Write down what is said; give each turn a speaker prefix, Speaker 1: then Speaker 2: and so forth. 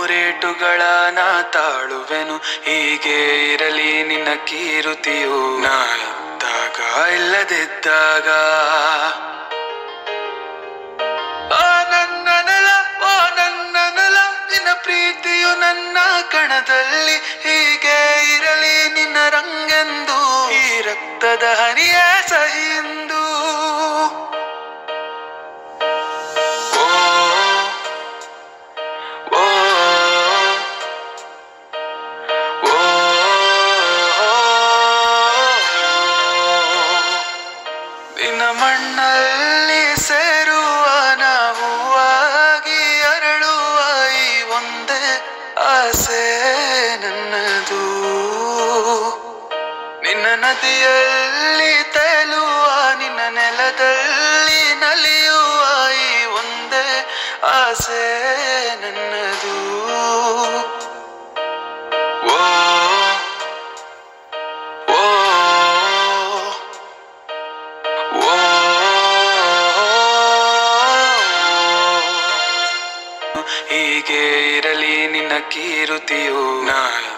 Speaker 1: ರೇಟುಗಳ ನಾ ತಾಳುವೆನು ಹೀಗೆ ಇರಲಿ ನಿನ್ನ ಕೀರುತಿಯು ನಾ ಇದ್ದಾಗ ಇಲ್ಲದಿದ್ದಾಗ ಓ ನನ್ನ ನೆಲ ಓ ನನ್ನ ನೆಲ ನಿನ್ನ ಪ್ರೀತಿಯು ನನ್ನ ಕಣದಲ್ಲಿ ಹೀಗೆ ಇರಲಿ ನಿನ್ನ ರಂಗೆಂದು ಈ ರಕ್ತದ ಹನಿಯ ಸಹಿಂದು ಓ ಓ ನಿನ್ನ ಮಣ್ಣಲ್ಲಿ ಸೇರುವ ನಾವು ಆಗಿ ಅರಳುವ ಈ ಒಂದೇ ಆಸೆ ನನ್ನದು ನಿನ್ನ ನದಿಯಲ್ಲಿ ತೇಲುವ ನಿನ್ನ ನೆಲದಲ್ಲಿ ನಲಿಯುವ ಈ ಒಂದೇ ಆಸೆ ನನ್ನದು ಓ ಓ ಓ ಹೀಗೆ ಇರಲಿ ನಿನ್ನ ಕೀರುತಿಯು ನಾ